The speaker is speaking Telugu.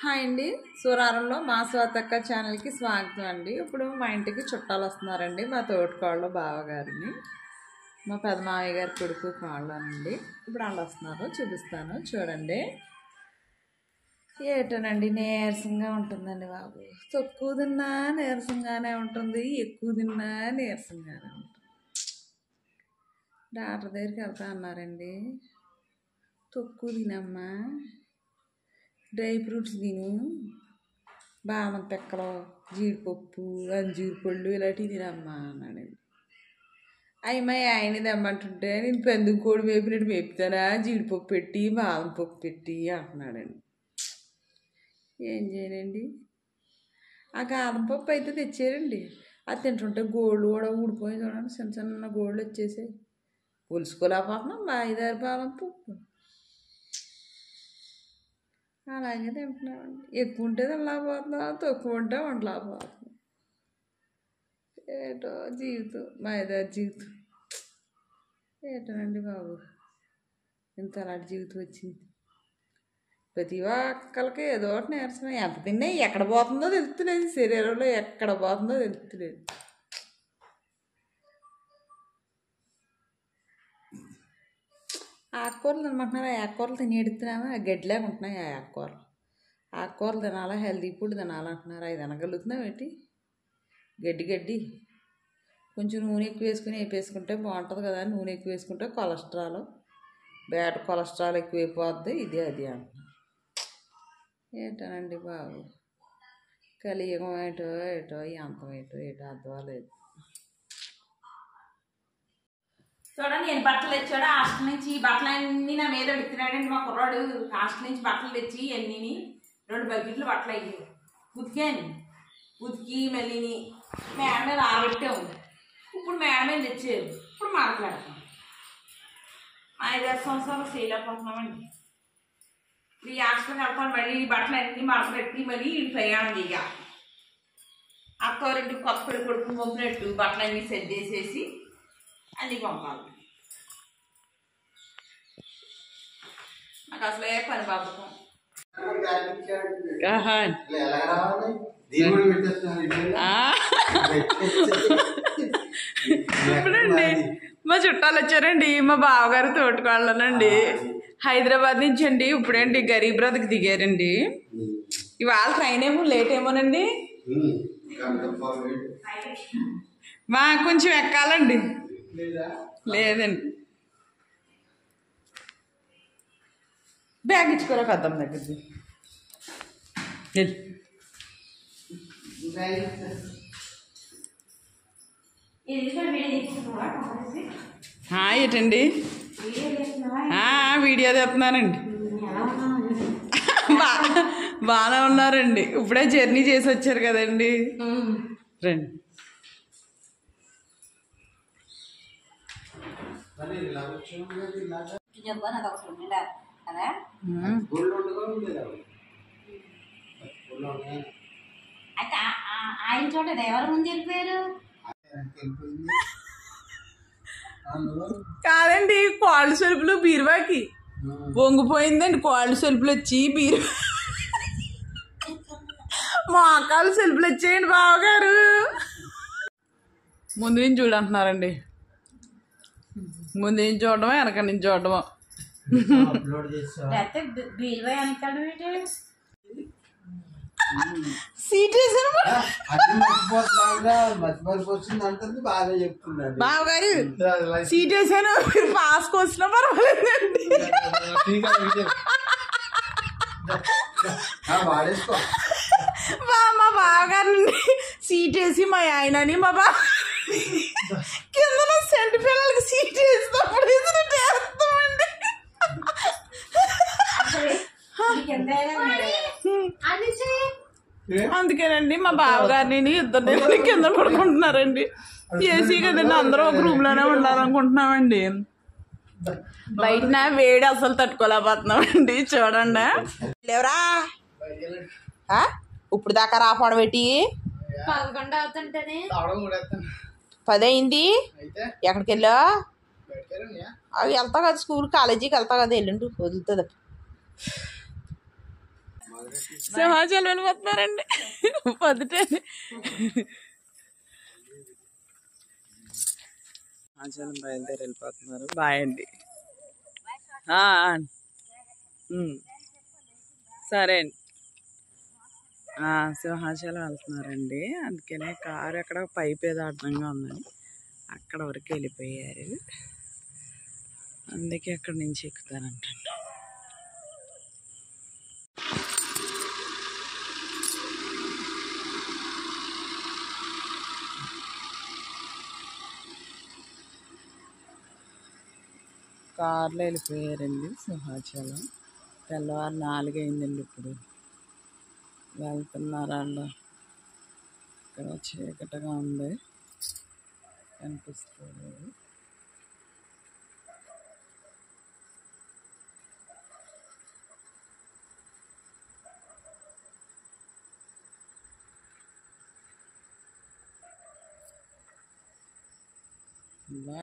హాయ్ అండి సూరారంలో మా స్వాతక్క ఛానల్కి స్వాగతం అండి ఇప్పుడు మా ఇంటికి చుట్టాలు వస్తున్నారండి మా తోటికోళ్ళు బావగారిని మా పెదమావయ్య గారి కొడుకు కోళ్ళనండి ఇప్పుడు వాళ్ళు వస్తున్నారు చూపిస్తాను చూడండి ఏటోనండి నీరసంగా ఉంటుందండి బాబు తక్కువ తిన్నా నీరసంగానే ఉంటుంది ఎక్కువ తిన్నా నీరసంగానే ఉంటుంది డాక్టర్ దగ్గరికి వెళ్తా అన్నారండి తక్కువ తినమ్మా డ్రై ఫ్రూట్స్ తిను బాదం పెక్కలు జీడిపప్పు అంజూరు పళ్ళు ఇలాంటివి తినమ్మా అన్నాడండి అయ్యమ్మాయి ఆయన తెమ్మంటుంటే నేను పెందుకు కోడి వేపినట్టు వేపుతానా జీడిపప్పు పెట్టి బాదం పప్పు పెట్టి అంటున్నాడండి ఏం చేయనండి ఆ బాదం పప్పు అయితే తెచ్చారండి అది తింటుంటే గోళ్ళు కూడా ఊడిపోయి చూడండి చిన్న చిన్న గోళ్ళు వచ్చేసాయి పులుసుకోలేకపోతున్నాం బాయిదారి బాదం పప్పు అలాగే తింటున్నామండి ఎక్కువ ఉంటే తినలేకపోతున్నాం తక్కువ ఉంటే ఉండలేకపోతున్నాం ఏటో జీవితం మైదారి జీవితం ఏటోనండి బాబు ఇంత అలాంటి జీవితం వచ్చింది ప్రతి ఒక్కరికి ఏదో ఒకటి నీరసం ఎంత తిన్నా ఎక్కడ పోతుందో తెలుస్తలేదు శరీరంలో ఎక్కడ పోతుందో తెలుస్తలేదు ఆకుకూరలు తినమంటున్నారు ఆ ఆకుకూరలు తిని ఎడుతున్నామా గడ్డిలాగా ఉంటున్నాయి ఆ ఆకుకూరలు ఆకుకూరలు తినాలా హెల్దీ ఫుడ్ తినాలంటున్నారు అవి తినగలుగుతున్నాం ఏంటి గడ్డి గడ్డి కొంచెం నూనె ఎక్కువ వేసుకుని వేపేసుకుంటే బాగుంటుంది కదా నూనె ఎక్కువ వేసుకుంటే కొలెస్ట్రాల్ బ్యాడ్ కొలెస్ట్రాల్ ఎక్కువైపోద్ది ఇది అది అంటున్నారు ఏంటోనండి బాబు కలియుగం ఏటో ఏటో ఈ అంతం ఏటో ఏటో అర్థం లేదు చూడండి నేను బట్టలు తెచ్చాడు హాస్టల్ నుంచి ఈ బట్టలన్నీ నా మీద పెడుతున్నాడండి మా కుర్రాడు హాస్టల్ నుంచి బట్టలు తెచ్చి అన్నీని రెండు బకెట్లు బట్టలు అయ్యాయి ఉతికాను ఉతికి మళ్ళీని మేడ మీద ఆరబెట్టాము ఇప్పుడు మేడ మీద తెచ్చారు ఇప్పుడు మాట్లాడతాం ఐదారు సంవత్సరాలు చేయలేకపోతున్నామండి ఇప్పుడు ఈ హాస్టల్కి వెళ్తాను మళ్ళీ ఈ బట్టలు అన్నీ మడత పెట్టి మళ్ళీ ఈ ప్రయాణం చేయాలి అత్తవారింటికి కొత్త పెళ్లి కొడుకు పంపినట్టు బట్టలు అన్నీ సెట్ చేసేసి అన్నీ పంపాలి నాకు అసలే పని బద్ధకం ఎలా రావాలి దేవుడు పెట్టేస్తున్నారు ఇప్పుడండి మా చుట్టాలు వచ్చారండి మా బావగారు తోటకోళ్ళనండి హైదరాబాద్ నుంచి అండి ఇప్పుడేంటి గరీబ్ రథ్కి దిగారండి ఇవాళ ట్రైన్ ఏమో లేట్ ఏమోనండి మా కొంచెం ఎక్కాలండి లేదండి బ్యాగ్ ఇచ్చుకోరా పెద్దమ్మ దగ్గరది వెళ్ళు. ఆ, ఏంటండి ఆ, వీడియో తీస్తున్నానండి బా బాగానే ఉన్నారండి ఇప్పుడే జర్నీ చేసి వచ్చారు కదండి రండి ఉమ్. అయితే ఆ- ఆ- ఆయన చూడలేదు ఎవరు ముందు వెళ్ళిపోయారు కాదండి కోళ్ళ సెల్పులు బీరువాకి వంగిపోయిందండి కోళ్ళ సెల్పులు వచ్చి బీరు మోకాలు సెల్పులు వచ్చేయండి బావగారు ముందు నుంచి చూడంటున్నారండి ముందు నుంచి చూడడమో వెనక నుంచి చూడడమో అప్లోడ్ చేస్తా లేకపోతే బీ- బీరువా వెనకాల పెట్టి సీట్ వేసాను అది మర్చిపోతున్నా మర్చిపోతుంది అంటుంది బాగా చెప్తున్నాడు బావగారు సీట్ వేసాను మీరు పాస్కి వచ్చినా పర్వాలేదండి ఆ, వాడేసుకో మా మా బావగారిని సీట్ వేసి మా ఆయనని మా బావ కింద సెంటి పిల్లలకి సీట్ వేసినప్పుడు వేసినట్టు వేస్తామండి అందుకేనండి మా బావగారిని ఇద్దరు కింద పడుకుంటున్నారండి ఏసీ కదండి అందరూ ఒక రూమ్ లోనే ఉండాలనుకుంటున్నామండి బయట వేడి అసలు తట్టుకోలేకపోతున్నామండి చూడండి లేవరా ఆ? ఇప్పుడు దాకా రాపడం పెట్టి పదకొండు అవుతుంటేనే పది అయింది ఎక్కడికి వెళ్ళా అవి వెళ్తా కదా స్కూల్ కాలేజీకి వెళ్తా కదా ఎల్లుండి వదులుతుంది సింహాచలం వెళ్ళిపోతున్నారండి పొద్దుటే సింహాచలం బయలుదేరి వెళ్ళిపోతున్నారు బాయ్ అండి ఆ, ఆ. ఉమ్. సరే అండి ఆ, సింహాచలం వెళ్తున్నారండి అందుకనే కారు ఎక్కడ పైప్ ఏదో అడ్డంగా ఉందని అక్కడ వరకు వెళ్ళిపోయారు అందుకే అక్కడి నుంచి ఎక్కుతారంట కార్లో వెళ్ళిపోయారండి సింహాచలం తెల్లవారు నాలుగు అయిందండి ఇప్పుడు వెళ్తున్నారు వాళ్ళు ఇక్కడ చీకటిగా ఉంది కనిపిస్తుంది బా